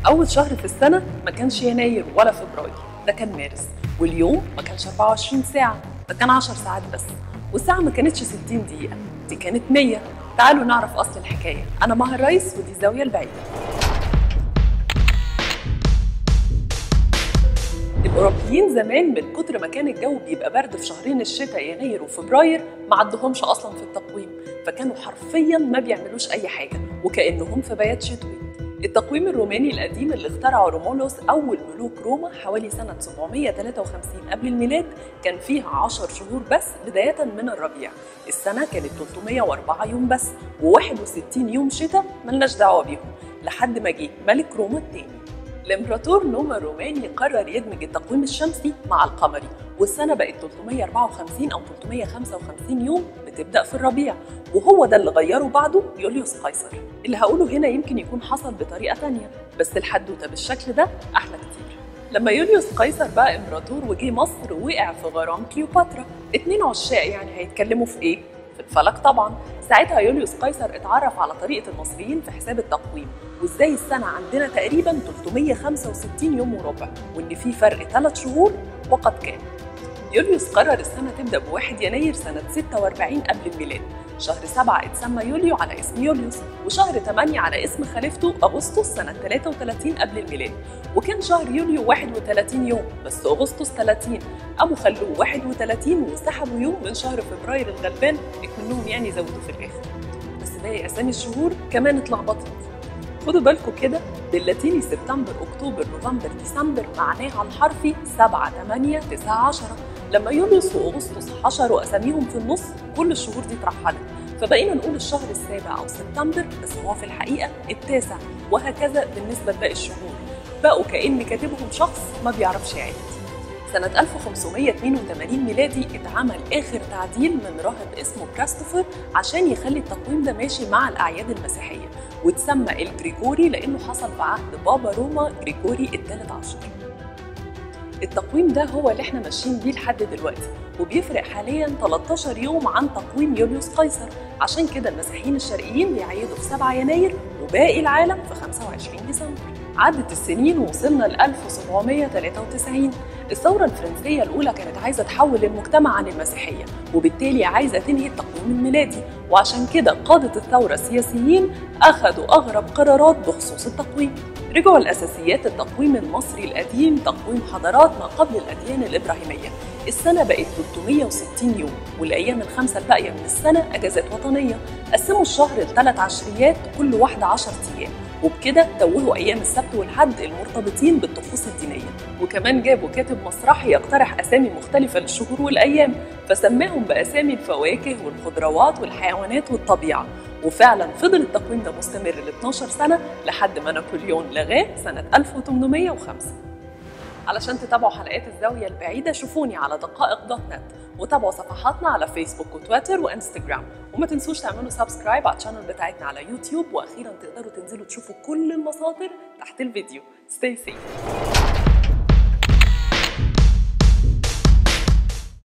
أول شهر في السنة ما كانش يناير ولا فبراير ده كان مارس واليوم ما كانش 24 ساعة ده كان 10 ساعات بس والساعة ما كانتش 60 دقيقة دي كانت 100 تعالوا نعرف أصل الحكاية أنا مها الريس ودي الزاوية البعيدة الأوروبيين زمان من كتر ما كان الجو بيبقى برد في شهرين الشتاء يناير وفبراير ما عدهمش أصلا في التقويم فكانوا حرفيا ما بيعملوش أي حاجة وكأنهم في بيات شتوي التقويم الروماني القديم اللي اخترعه رومولوس أول ملوك روما حوالي سنة 753 قبل الميلاد كان فيها 10 شهور بس بداية من الربيع السنة كانت 304 يوم بس و61 يوم شتاء ملناش دعوة بيهم لحد ما جه ملك روما الثاني الامبراطور نوما الروماني قرر يدمج التقويم الشمسي مع القمري والسنة بقت 354 أو 355 يوم بتبدأ في الربيع وهو ده اللي غيره بعده يوليوس قيصر اللي هقوله هنا يمكن يكون حصل بطريقة تانية بس الحدوتة بالشكل ده أحلى كتير لما يوليوس قيصر بقى امبراطور وجه مصر وقع في غرام كليوباترا اتنين عشاق يعني هيتكلموا في ايه؟ في الفلك طبعا ساعتها يوليوس قيصر اتعرف على طريقة المصريين في حساب التقويم وازاي السنة عندنا تقريبا 365 يوم وربع وان في فرق 3 شهور وقد كان يوليوس قرر السنة تبدأ ب 1 يناير سنة 46 قبل الميلاد شهر 7 اتسمى يوليو على اسم يوليوس وشهر 8 على اسم خليفته أغسطس سنة 33 قبل الميلاد وكان شهر يوليو 31 يوم بس أغسطس 30 قاموا خلوه 31 وسحبوا يوم من شهر فبراير الغلبان اكمنهم يعني زودوا في الآخر بس باقي أسامي الشهور كمان اتلخبطت خدوا بالكم كده باللاتيني سبتمبر اكتوبر نوفمبر ديسمبر معناها الحرفي 7 8 9 10 لما يوليوس واغسطس حشروا اساميهم في النص كل الشهور دي اترحلت فبقينا نقول الشهر السابع او سبتمبر بس هو في الحقيقه التاسع وهكذا بالنسبه لباقي الشهور بقوا كأن كاتبهم شخص ما بيعرفش يعد سنة 1582 ميلادي اتعمل آخر تعديل من راهب اسمه كراستوفر عشان يخلي التقويم ده ماشي مع الأعياد المسيحية وتسمى الجريجوري لأنه حصل في عهد بابا روما جريجوري الثالث عشر التقويم ده هو اللي احنا ماشيين بيه لحد دلوقتي وبيفرق حاليا 13 يوم عن تقويم يوليوس قيصر عشان كده المسيحيين الشرقيين بيعيدوا في 7 يناير وباقي العالم في 25 ديسمبر عدت السنين ووصلنا ل 1793 الثورة الفرنسية الأولى كانت عايزة تحول المجتمع عن المسيحية وبالتالي عايزة تنهي التقويم الميلادي وعشان كده قادة الثورة السياسيين أخذوا أغرب قرارات بخصوص التقويم رجعوا لأساسيات التقويم المصري القديم تقويم حضارات ما قبل الأديان الإبراهيمية السنة بقت 360 يوم والأيام الخمسة الباقية من السنة أجازات وطنية قسموا الشهر لثلاث عشريات كل واحدة 10 أيام وبكده توهوا أيام السبت والحد المرتبطين بالطقوس الدينية وكمان جابوا كاتب مسرحي يقترح أسامي مختلفة للشهور والأيام فسماهم بأسامي الفواكه والخضروات والحيوانات والطبيعة وفعلا فضل التقويم ده مستمر ل 12 سنة لحد ما نابليون لغاه سنة 1805 علشان تتابعوا حلقات الزاوية البعيدة شوفوني على دقائق دوت نت وتابعوا صفحاتنا على فيسبوك وتويتر وانستجرام وما تنسوش تعملوا سبسكرايب على الشانل بتاعتنا على يوتيوب واخيرا تقدروا تنزلوا تشوفوا كل المصادر تحت الفيديو stay safe